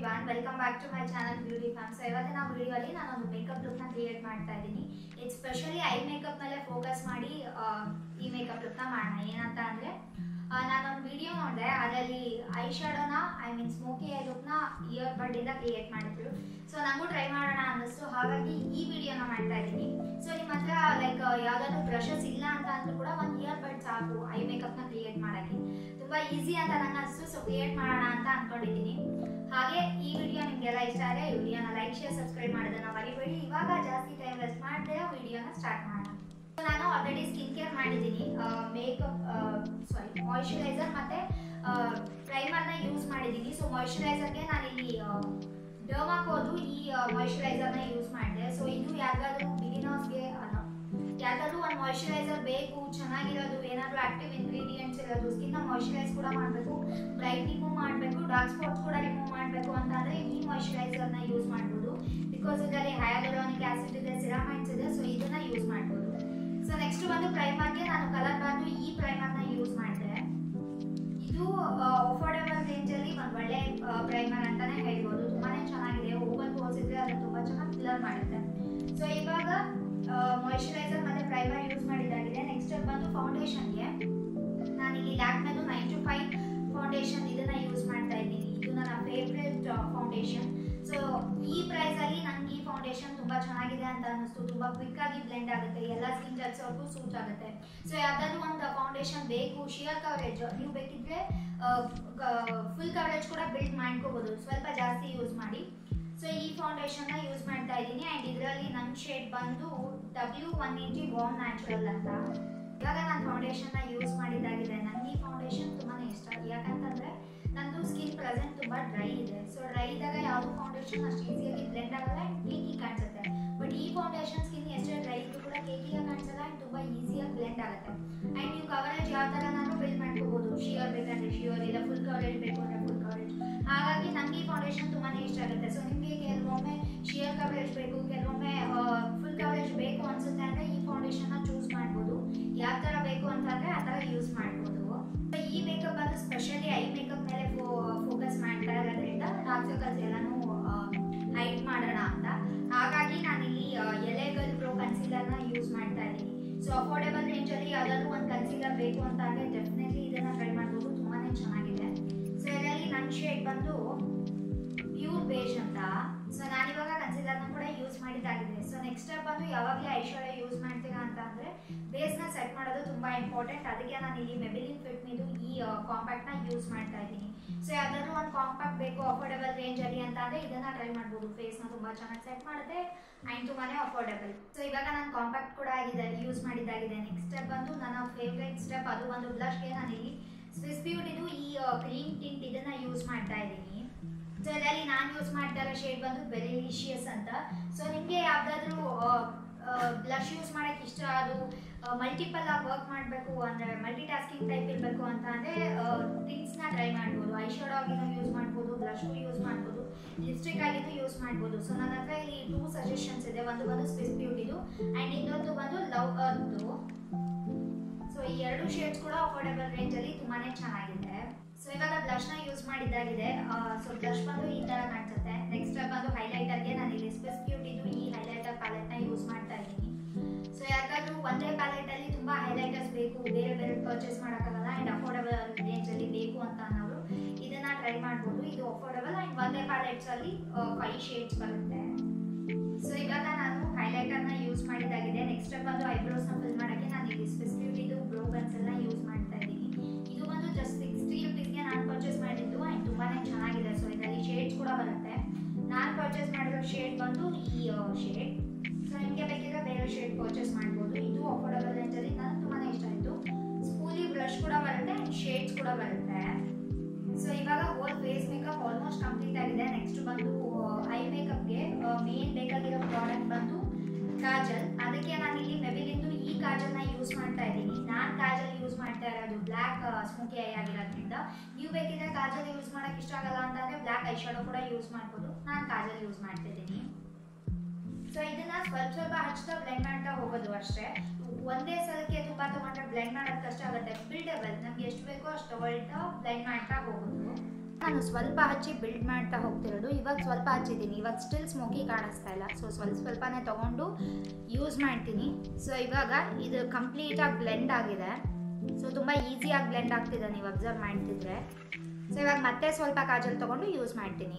everyone welcome back to my channel beauty fam so ಇವತ್ತಿನ ವಿಡಿಯೋಲಿ ನಾನೊಂದು ಮೇಕಪ್ ಲುಕ್ನ ಕ್ರಿಯೇಟ್ ಮಾಡ್ತಾ ಇದ್ದೀನಿ ಇದು ಸ್ಪೆಷಲಿ ಐ ಮೇಕಪ್ ಮೇಲೆ ಫೋಕಸ್ ಮಾಡಿ ಆ, ಈ ಮೇಕಪ್ ಲುಕ್ನ ಮಾಡೋಣ ಏನಂತ ಅಂದರೆ ನಾನೊಂದು ವಿಡಿಯೋ ನೋಡಿದೆ ಅದರಲ್ಲಿ ಐ ಶಾಡೋನ ಐ ಮೀನ್ ಸ್ಮೋಕಿ ಐ ಲುಕ್ನ ಇಯರ್ ಬಡ್ಡಿಂದ ಕ್ರಿಯೇಟ್ ಮಾಡಿದ್ರು ಸೊ ನನಗೂ ಟ್ರೈ ಮಾಡೋಣ ಅನ್ನಿಸ್ತು ಹಾಗಾಗಿ ಈ ವಿಡಿಯೋನ ಮಾಡ್ತಾ ಇದ್ದೀನಿ ಸೊ ನಿಮ್ಮ ಹತ್ರ ಲೈಕ್ ಯಾವುದಾದ್ರು ಬ್ರಷಸ್ ಇಲ್ಲ ಅಂತ ಅಂದ್ರೂ ಕೂಡ ಒಂದು ಇಯರ್ ಬಡ್ ಸಾಕು ಐ ಮೇಕಪ್ನ ಕ್ರಿಯೇಟ್ ಮಾಡೋಕ್ಕೆ ತುಂಬ ಈಸಿ ಅಂತ ನಂಗೆ ಅನಿಸ್ತು ಸೊ ಕ್ರಿಯೇಟ್ ಮಾಡೋಣ ಅಂತ ಅಂದ್ಕೊಂಡಿದ್ದೀನಿ ಹಾಗೆ ಈ ವಿಡಿಯೋ ನಿಮಗೆಲ್ಲ ಇಷ್ಟ ಆದರೆ ಈ ವಿಡಿಯೋನ ಲೈಕ್ ಶೇರ್ ಸಬ್ಸ್ಕ್ರೈಬ್ ಮಾಡೋದನ್ನ ಮರಿಬೇಡಿ ಇವಾಗ ಜಾಸ್ತಿ ಟೈಮ್ ವೇಸ್ಟ್ ಮಾಡದೆ ವಿಡಿಯೋನ ಸ್ಟಾರ್ಟ್ ಮಾಡೋಣ So, ನಾನು ಆಲ್ರೆಡಿ ಸ್ಕಿನ್ ಕೇರ್ ಮಾಡಿದ್ದೀನಿ ಮೇಕಪ್ ಸಾರಿ ಮಾಯಿಶ್ಚರೈಸರ್ ಮತ್ತು ಪ್ರೈಮರ್ನ ಯೂಸ್ ಮಾಡಿದ್ದೀನಿ ಸೊ ಮಾಯಿಶ್ಚರೈಸರ್ಗೆ ನಾನಿಲ್ಲಿ ಡರ್ಮಾಕೋದು ಈ ಮಾಯಿಶ್ಚರೈಸರ್ನ ಯೂಸ್ ಮಾಡಿದೆ ಸೊ ಇದು ಯಾರಿಗಾದ್ರೂ ಬಿಗಿನರ್ಸ್ಗೆ ಅಲ್ಲ ಯಾವ್ದಾದ್ರು ಒಂದು ಮಾಯಿಶ್ಚರೈಸರ್ ಬೇಕು ಚೆನ್ನಾಗಿರೋದು ಏನಾದರೂ ಆಕ್ಟಿವ್ ಇಂಗ್ರೀಡಿಯೆಂಟ್ಸ್ ಇರೋದು ಸ್ಕಿನ್ನ ಮಾಯಿಶ್ಚರೈಸ್ ಕೂಡ ಮಾಡಬೇಕು ಬ್ರೈಟ್ನಿಂಗು ಮಾಡಬೇಕು ಡಾರ್ಕ್ ಸ್ಪಾಟ್ಸ್ ಕೂಡ ರಿಮೂವ್ ಮಾಡಬೇಕು ಅಂತಂದರೆ ಈ ಮಾಯಿಶ್ಚರೈಸರ್ನ ಯೂಸ್ ಮಾಡ್ಬೋದು ಬಿಕಾಸ್ ಇದರಲ್ಲಿ ಹಯಾಲುರಾನಿಕ್ ಆಸಿಡ್ ಇದೆ ಸಿರಾಮೈಡ್ಸ್ ಇದೆ ಸೊ ಇದನ್ನ ಯೂಸ್ ಮಾಡ್ಬೋದು ಸೊ ನೆಕ್ಸ್ಟ್ ಬಂದು ಪ್ರೈಮರ್ಗೆ ನಾನು ಕಲರ್ ಬಂದು ಈ ಪ್ರೈಮರ್ನ ಯೂಸ್ ಮಾಡಿದೆ ಇದು ಅಫೋರ್ಡೆಬಲ್ ರೇಂಜಲ್ಲಿ ಒಂದು ಒಳ್ಳೆ ಪ್ರೈಮರ್ ಅಂತಾನೆ ಹೇಳ್ಬೋದು ತುಂಬಾನೇ ಚೆನ್ನಾಗಿದೆ ಓಪನ್ ಪೋಸ್ ಇದ್ರೆ ಅದು ತುಂಬಾ ಚೆನ್ನಾಗಿ ಕ್ಲಿಯರ್ ಮಾಡುತ್ತೆ ಸೊ ಇವಾಗ ಮಾಯಿಶ್ಚರೈಸರ್ ಮತ್ತೆ ಪ್ರೈಮರ್ ಯೂಸ್ ಮಾಡಿದಾಗಿದೆ ನೆಕ್ಸ್ಟ್ ಬಂದು ಫೌಂಡೇಶನ್ಗೆ ನಾನಿಲ್ಲಿ ಲ್ಯಾಕ್ಮೆದು ನೈನ್ ಟು ಫೈವ್ ಫೌಂಡೇಶನ್ ಇದನ್ನ ಯೂಸ್ ಮಾಡ್ತಾ ಇದ್ದೀನಿ ಇದು ನನ್ನ ಫೇವ್ರೆಟ್ ಫೌಂಡೇಶನ್ ಸೊ ಈ ಪ್ರೈಸ್ ಅಲ್ಲಿ ನಂಗೆ ಈ ಫೌಂಡೇಶನ್ ತುಂಬಾ ಚೆನ್ನಾಗಿದೆ ಅಂತ ಅನಿಸ್ತು ತುಂಬಾ ಕ್ವಿಕ್ ಆಗಿ ಬ್ಲೆಂಡ್ ಆಗುತ್ತೆ ಎಲ್ಲ ಸ್ಕಿನ್ ಟಚ್ವರೆಗೂ ಸೂಟ್ ಆಗುತ್ತೆ ಸೊ ಯಾವ್ದಾದ್ರು ಒಂದು ಫೌಂಡೇಶನ್ ಬೇಕು ಶಿಯರ್ ಕವರೇಜ್ ನೀವು ಬೇಕಿದ್ರೆ ಫುಲ್ ಕವರೇಜ್ ಕೂಡ ಬಿಲ್ಡ್ ಮಾಡ್ಕೋಬಹುದು ಸ್ವಲ್ಪ ಜಾಸ್ತಿ ಯೂಸ್ ಮಾಡಿ ಸೊ ಈ ಫೌಂಡೇಶನ್ನ ಯೂಸ್ ಮಾಡ್ತಾ ಇದ್ದೀನಿ ಆ್ಯಂಡ್ ಇದರಲ್ಲಿ ನನ್ನ ಶೇಡ್ ಬಂದು W one eighty bon natural ಅಂತ ಇವಾಗ ನಾನು ಫೌಂಡೇಶನ್ನ ಯೂಸ್ ಮಾಡಿದ್ದಾಗಿದೆ ನನಗೆ ಈ ಫೌಂಡೇಶನ್ ತುಂಬಾ ಇಷ್ಟ ಯಾಕಂತಂದರೆ ನಂದು ಸ್ಕಿನ್ ಪ್ರೆಸೆಂಟ್ ತುಂಬ ಡ್ರೈ ಇದೆ ಸೊ ಡ್ರೈ ಇದ್ದಾಗ ಯಾವುದು ಫೌಂಡೇಶನ್ ಅಷ್ಟು ಈಸಿಯಾಗಿ ಬ್ಲೆಂಡ್ ಆಗಲ್ಲ ಆ್ಯಂಡ್ ಕೇಕಿ ಕಾಣಿಸುತ್ತೆ ಬಟ್ ಈ ಫೌಂಡೇಶನ್ ಸ್ಕಿನ್ ಎಷ್ಟೇ ಡ್ರೈ ಇದ್ದು ಕೂಡ ಕೇಕಿಯಾಗಿ ಕಾಣಿಸಲ್ಲ ಆ್ಯಂಡ್ ತುಂಬ ಈಸಿಯಾಗಿ ಬ್ಲೆಂಡ್ ಆಗುತ್ತೆ ಆ್ಯಂಡ್ ನೀವು ಕವರೇಜ್ ಯಾವ ಥರ ನಾನು ಬಿಲ್ಡ್ ಮಾಡ್ಕೋಬೋದು ಶಿಯರ್ ಬೇಕಂದ್ರೆ ಶಿಯರ್ ಇಲ್ಲ ಫುಲ್ ಕವರೇಜ್ ಬೇಕು ಅಂದರೆ ಫುಲ್ ಕವರೇಜ್ ಹಾಗಾಗಿ ನನಗೆ ಈ ಫೌಂಡೇಶನ್ ತುಂಬಾ ಇಷ್ಟ ಆಗುತ್ತೆ ಸೊ ನಿಮಗೆ ಕೆಲವೊಮ್ಮೆ ಶಿಯರ್ ಕವರೇಜ್ ಬೇಕು ಕೆಲವೊಮ್ಮೆ ಫುಲ್ ಕವರೇಜ್ ಬೇಕು ಅನ್ಸುತ್ತೆ ಅಂದರೆ ಈ ಫೌಂಡೇಶನ್ನ ಚೂಸ್ ಮಾಡ್ಬೋದು ಯಾವ ಥರ ಬೇಕು ಅಂತಂದರೆ ಆ ಥರ ಯೂಸ್ ಮಾಡ್ಬೋದು So, ಈ ಮೇಕಪ್ ಬಂದು ಸ್ಪೆಷಲಿ ಐ ಮೇಕಪ್ ಮೇಲೆ ಫೋಕಸ್ ಮಾಡ್ತಾ ಇರೋದ್ರಿಂದ ಡಾರ್ಕ್ ಸರ್ಕಲ್ಸ್ ಎಲ್ಲಾನು ಹೈಡ್ ಮಾಡೋಣ ಅಂತ ಹಾಗಾಗಿ ನಾನಿಲ್ಲಿ ಎಲೆಗಲ್ ಪ್ರೋ ಕನ್ಸೀಲರ್ನ ಯೂಸ್ ಮಾಡ್ತಾ ಇದ್ದೀನಿ ಸೊ ಅಫೋರ್ಡೆಬಲ್ ರೇಂಜಲ್ಲಿ ಯಾವ್ದಾದ್ರು ಒಂದು ಕನ್ಸೀಲರ್ ಬೇಕು ಅಂತ ಅಂದರೆ ಡೆಫಿನೆಟ್ಲಿ ಇದನ್ನ ಟ್ರೈ ಮಾಡ್ಬೋದು ತುಂಬಾ ಚೆನ್ನಾಗಿದೆ ಸೊ ಇದರಲ್ಲಿ ನನ್ನ ಶೇಡ್ ಬಂದು ಪ್ಯೂರ್ ಬೇಜ್ ಅಂತ ಸೊ ನಾನಿವಾಗ ಕನ್ಸಿಲರ್ನ ಕೂಡ ಯೂಸ್ ಮಾಡಿದ್ದಾಗಿದೆ ಸೊ ನೆಕ್ಸ್ಟ್ ಸ್ಟೆಪ್ ಬಂದು ಯಾವಾಗಲೇ ಐಶ್ವರ್ಯ ಯೂಸ್ ಮಾಡ್ತೀರಾ ಅಂತ ಅಂದರೆ ಬೇಸ್ನ ಸೆಟ್ ಮಾಡೋದು ತುಂಬ ಇಂಪಾರ್ಟೆಂಟ್ ಅದಕ್ಕೆ ನಾನು ಇಲ್ಲಿ ಮೆಬಿಲಿನ್ ಫಿಟ್ ಮೀದು ಈ ಕಾಂಪ್ಯಾಕ್ಟ್ನ ಯೂಸ್ ಮಾಡ್ತಾ ಇದ್ದೀನಿ ಸೊ ಯಾವ್ದಾದ್ರು ಒಂದು ಕಾಂಪ್ಯಾಕ್ಟ್ ಬೇಕು ಅಫೋರ್ಡೆಬಲ್ ರೇಂಜಲ್ಲಿ ಅಂತ ಅಂದರೆ ಇದನ್ನು ಟ್ರೈ ಮಾಡ್ಬೋದು ಫೇಸ್ನ ತುಂಬ ಚೆನ್ನಾಗಿ ಸೆಟ್ ಮಾಡುತ್ತೆ ಆ್ಯಂಡ್ ತುಂಬಾ ಅಫೋರ್ಡೆಬಲ್ ಸೊ ಇವಾಗ ನಾನು ಕಾಂಪ್ಯಾಕ್ಟ್ ಕೂಡ ಆಗಿದೆ ಯೂಸ್ ಮಾಡಿದ್ದಾಗಿದೆ ನೆಕ್ಸ್ಟ್ ಸ್ಟೆಪ್ ಬಂದು ನನ್ನ ಫೇವ್ರೆಟ್ ಸ್ಟೆಪ್ ಅದು ಒಂದು ಬ್ಲಷ್ಗೆ ನಾನಿಲ್ಲಿ ಸ್ವಿಸ್ ಬ್ಯೂಟಿದು ಈ ಕ್ರೀಮ್ ಟಿಂಟ್ ಇದನ್ನು ಯೂಸ್ ಮಾಡ್ತಾ ಇದ್ದೀನಿ ಸೊ ಇದರಲ್ಲಿ ನಾನು ಯೂಸ್ ಮಾಡ್ತಾ ಇರೋ ಶೇಡ್ ಬಂದು ಬೆಲಿಷಿಯಸ್ ಅಂತ ಸೊ ನಿಮಗೆ ಯಾವುದಾದ್ರೂ ಬ್ಲಷ್ ಯೂಸ್ ಮಾಡೋಕ್ಕೆ ಇಷ್ಟ ಅದು ಮಲ್ಟಿಪಲ್ ಆಗಿ ವರ್ಕ್ ಮಾಡಬೇಕು ಅಂದರೆ ಮಲ್ಟಿ ಟಾಸ್ಕಿಂಗ್ ಟೈಪ್ ಇರಬೇಕು ಅಂತ ಅಂದರೆ ಟಿಂಟ್ಸ್ನ ಟ್ರೈ ಮಾಡ್ಬೋದು ಐ ಶಾಡೋ ಆಗಿನೂ ಯೂಸ್ ಮಾಡ್ಬೋದು ಬ್ಲಷ್ಗೂ ಯೂಸ್ ಮಾಡ್ಬೋದು ಲಿಪ್ಸ್ಟಿಕ್ ಆಗಿನೂ ಯೂಸ್ ಮಾಡ್ಬೋದು ಸೊ ನನ್ನ ಹತ್ರ ಇಲ್ಲಿ ಟೂ ಸಜೆಷನ್ಸ್ ಇದೆ ಒಂದು ಬಂದು ಸ್ವಿಸ್ ಬ್ಯೂಟಿದು ಆ್ಯಂಡ್ ಇನ್ನೊಂದು ಬಂದು ಲವ್ ಅರ್ತು ಸೊ ಈ ಎರಡು ಶೇಡ್ಸ್ ಕೂಡ ಅಫೋರ್ಡೆಬಲ್ ರೇಂಜಲ್ಲಿ ತುಂಬಾ ಚೆನ್ನಾಗಿದೆ ಸೊ ಇವಾಗ ಬ್ಲಷ್ನ ಯೂಸ್ ಮಾಡಿದ್ದಾಗಿದೆ ಸೊ ಬ್ಲಷ್ ಬಂದು ಈ ಥರ ಕಾಣಿಸುತ್ತೆ ನೆಕ್ಸ್ಟ್ ಬಂದು ಹೈಲೈಟರ್ಗೆ ನಾನು ಇಲ್ಲಿ ಸ್ಪೆಸ್ ಬ್ಯೂಟಿದು ಈ ಹೈಲೈಟರ್ ಪ್ಯಾಲೆಟ್ನ ಯೂಸ್ ಮಾಡ್ತಾ ಇದ್ದೀನಿ ಸೊ ಯಾಕಾದ್ರೂ ಒಂದೇ ಪ್ಯಾಲೆಟಲ್ಲಿ ತುಂಬ ಹೈಲೈಟರ್ಸ್ ಬೇಕು ಬೇರೆ ಬೇರೆ ಪರ್ಚೇಸ್ ಮಾಡೋಕ್ಕಾಗಲ್ಲ ಆ್ಯಂಡ್ ಅಫೋರ್ಡಬಲ್ ರೇಂಜಲ್ಲಿ ಬೇಕು ಅಂತ ಅನ್ನೋರು ಇದನ್ನ ಟ್ರೈ ಮಾಡ್ಬೋದು ಇದು ಅಫೋರ್ಡಬಲ್ ಆ್ಯಂಡ್ ಒಂದೇ ಪ್ಯಾಲೆಟ್ಸಲ್ಲಿ ಫೈವ್ ಶೇಡ್ಸ್ ಬರುತ್ತೆ ಸೊ ಇವಾಗ ನಾನು ಹೈಲೈಟರ್ನ ಯೂಸ್ ಮಾಡಿದ್ದಾಗಿದೆ ನೆಕ್ಸ್ಟ್ ಸ್ಟೆಪ್ ಬಂದು ಐಬ್ರೋಸ್ನ ಫಿಲ್ ಮಾಡೋಕ್ಕೆ ನಾನು ಇಲ್ಲಿ ಸ್ಪೆಸ್ ಬ್ಯೂಟಿದು ಬ್ರೋ ಪೆನ್ಸಿಲ್ನ ಯೂಸ್ ಮಾಡ್ತಾ ಇದ್ದೀನಿ ಇದು ಬಂದು ಜಸ್ಟ್ ಸಿಕ್ಸ್ಟಿ ರುಪೀಸ್ಗೆ ನಾನು ಪರ್ಚೇಸ್ ಮಾಡಿದ್ದು ಆ್ಯಂಡ್ ತುಂಬಾ ಚೆನ್ನಾಗಿದೆ ಸೊ ಇದರಲ್ಲಿ ಶೇಡ್ಸ್ ಕೂಡ ಬರುತ್ತೆ ನಾನು ಪರ್ಚೇಸ್ ಮಾಡಿರೋ ಶೇಡ್ ಬಂದು ಈ ಶೇಡ್ ಸೊ ನಿಮಗೆ ಬೇಕಿದ್ರೆ ಬೇರೆ ಶೇಡ್ ಪರ್ಚೇಸ್ ಮಾಡ್ಬೋದು ಇದು ಅಫೋರ್ಡಬಲ್ ರೇಂಜಲ್ಲಿ ನನಗೆ ತುಂಬಾ ಇಷ್ಟ ಆಯಿತು ಸ್ಪೂಲಿ ಬ್ರಷ್ ಕೂಡ ಬರುತ್ತೆ ಆ್ಯಂಡ್ ಶೇಡ್ಸ್ ಕೂಡ ಬರುತ್ತೆ ಸೊ ಇವಾಗ whole face makeup almost complete ಆಗಿದೆ ನೆಕ್ಸ್ಟ್ ಬಂದು ಐ ಮೇಕಪ್ಗೆ ಮೇನ್ ಬೇಕಾಗಿರೋ ಪ್ರಾಡಕ್ಟ್ ಬಂದು ಕಾಜಲ್ ಅದಕ್ಕೆ ನಾನು ಇಲ್ಲಿ ಮೆಬಿಲಿಂದು ಈ ಕಾಜಲ್ನ ಯೂಸ್ ಮಾಡ್ತಾ ಇದ್ದೀನಿ ನಾನು ಕಾಜಲ್ ಯೂಸ್ ಮಾಡ್ತಾ ಇರೋದು ಬ್ಲ್ಯಾಕ್ ಸ್ಮೋಕಿ ಐ ಆಗಿರೋದ್ರಿಂದ ನೀವು ಬೇಕಿದ್ರೆ ಕಾಜಲ್ ಯೂಸ್ ಮಾಡೋಕೆ ಇಷ್ಟ ಆಗಲ್ಲ ಅಂತಂದರೆ ಬ್ಲ್ಯಾಕ್ ಐ ಶಾಡೋ ಕೂಡ ಯೂಸ್ ಮಾಡ್ಬೋದು ನಾನು ಕಾಜಲ್ ಯೂಸ್ ಮಾಡ್ತಿದ್ದೀನಿ ಸೊ ಇದನ್ನ ಸ್ವಲ್ಪ ಸ್ವಲ್ಪ ಹಚ್ತಾ ಬ್ಲೆಂಡ್ ಮಾಡ್ತಾ ಹೋಗೋದು ಅಷ್ಟೇ ಒಂದೇ ಸಲಕ್ಕೆ ತುಂಬಾ ತಗೊಂಡ್ರೆ ಬ್ಲೆಂಡ್ ಮಾಡೋದು ಕಷ್ಟ ಆಗುತ್ತೆ ಬಿಲ್ಡಬಲ್ ನಮ್ಗೆ ಎಷ್ಟು ಬೇಕೋ ಅಷ್ಟು ತಗೊಳ್ತಾ ಬ್ಲೆಂಡ್ ಮಾಡ್ತಾ ಹೋಗೋದು ನಾನು ಸ್ವಲ್ಪ ಹಚ್ಚಿ ಬಿಲ್ಡ್ ಮಾಡ್ತಾ ಹೋಗ್ತಿರೋದು ಇವಾಗ ಸ್ವಲ್ಪ ಹಚ್ಚಿದ್ದೀನಿ ಇವಾಗ ಸ್ಟಿಲ್ ಸ್ಮೋಕಿ ಕಾಣಿಸ್ತಾ ಇಲ್ಲ ಸೊ ಸ್ವಲ್ಪ ಸ್ವಲ್ಪನೇ ತೊಗೊಂಡು ಯೂಸ್ ಮಾಡ್ತೀನಿ ಸೊ ಇವಾಗ ಇದು ಕಂಪ್ಲೀಟಾಗಿ ಬ್ಲೆಂಡ್ ಆಗಿದೆ ಸೊ ತುಂಬ ಈಸಿಯಾಗಿ ಬ್ಲೆಂಡ್ ಆಗ್ತಿದೆ ನೀವು ಅಬ್ಸರ್ವ್ ಮಾಡ್ತಿದ್ರೆ ಸೊ ಇವಾಗ ಮತ್ತೆ ಸ್ವಲ್ಪ ಕಾಜಲ್ ತೊಗೊಂಡು ಯೂಸ್ ಮಾಡ್ತೀನಿ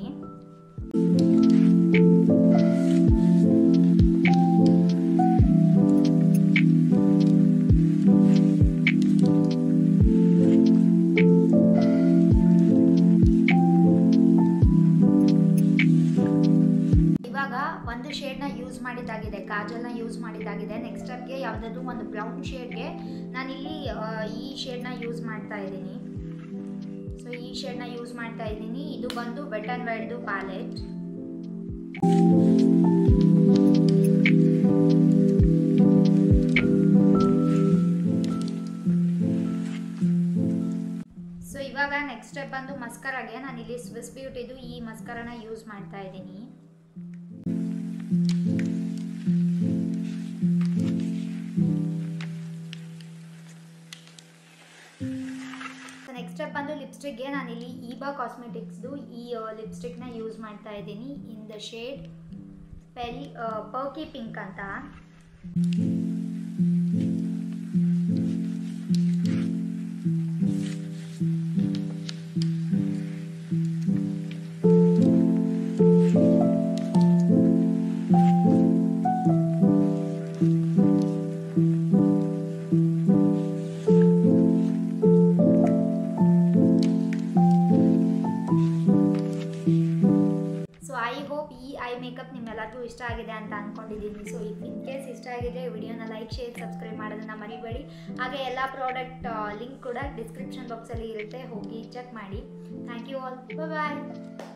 ಇವಾಗ ಒಂದು ಶೇಡ್ನ ಯೂಸ್ ಮಾಡಿದ್ದಾಗಿದೆ ಕಾಜಲ್ನ ಯೂಸ್ ಮಾಡಿದ್ದಾಗಿದೆ ನೆಕ್ಸ್ಟ್ ಸ್ಟೆಪ್ಗೆ ಯಾವುದಾದ್ರು ಒಂದು ಬ್ರೌನ್ ಶೇಡ್ಗೆ ನಾನಿಲ್ಲಿ ಆ, ಈ ಶೇಡ್ನ ಯೂಸ್ ಮಾಡ್ತಾ ಇದ್ದೀನಿ ಸೊ ಈ ಶೇಡ್ನ ಯೂಸ್ ಮಾಡ್ತಾ ಇದ್ದೀನಿ ಇದು ಬಂದು ವೆಟ್ ಆ್ಯಂಡ್ ವೈಲ್ಡ್ದು ಪ್ಯಾಲೆಟ್ ಸೊ ಇವಾಗ ನೆಕ್ಸ್ಟ್ ಸ್ಟೆಪ್ ಬಂದು ಮಸ್ಕರಾಗೆ ನಾನು ಇಲ್ಲಿ ಸ್ವಿಸ್ ಬ್ಯೂಟಿದು ಈ ಮಸ್ಕರನ ಯೂಸ್ ಮಾಡ್ತಾ ಇದ್ದೀನಿ ನೆಕ್ಸ್ಟ್ ಸ್ಟೆಪ್ ಬಂದು ಲಿಪ್ಸ್ಟಿಕ್ಗೆ ನಾನಿಲ್ಲಿ ಈಬಾ ಕಾಸ್ಮೆಟಿಕ್ಸ್ದು ಈ ಲಿಪ್ಸ್ಟಿಕ್ನ ಯೂಸ್ ಮಾಡ್ತಾ ಇದ್ದೀನಿ in the shade pale perky pink ಅಂತ ಸೊ ಐ ಹೋಪ್ ಈ ಐ ಮೇಕಪ್ ನಿಮ್ಮೆಲ್ಲರಿಗೂ ಇಷ್ಟ ಆಗಿದೆ ಅಂತ ಅಂದ್ಕೊಂಡಿದ್ದೀನಿ ಸೊ ಇಫ್ ಇನ್ ಕೇಸ್ ಇಷ್ಟ ಆಗಿದ್ರೆ ವಿಡಿಯೋನ ಲೈಕ್ ಶೇರ್ ಸಬ್ಸ್ಕ್ರೈಬ್ ಮಾಡೋದನ್ನ ಮರಿಬೇಡಿ ಹಾಗೆ ಎಲ್ಲ ಪ್ರಾಡಕ್ಟ್ ಲಿಂಕ್ ಕೂಡ ಡಿಸ್ಕ್ರಿಪ್ಷನ್ ಬಾಕ್ಸಲ್ಲಿ ಇರುತ್ತೆ ಹೋಗಿ ಚೆಕ್ ಮಾಡಿ ಥ್ಯಾಂಕ್ ಯು ಆಲ್ ಬಾಯ್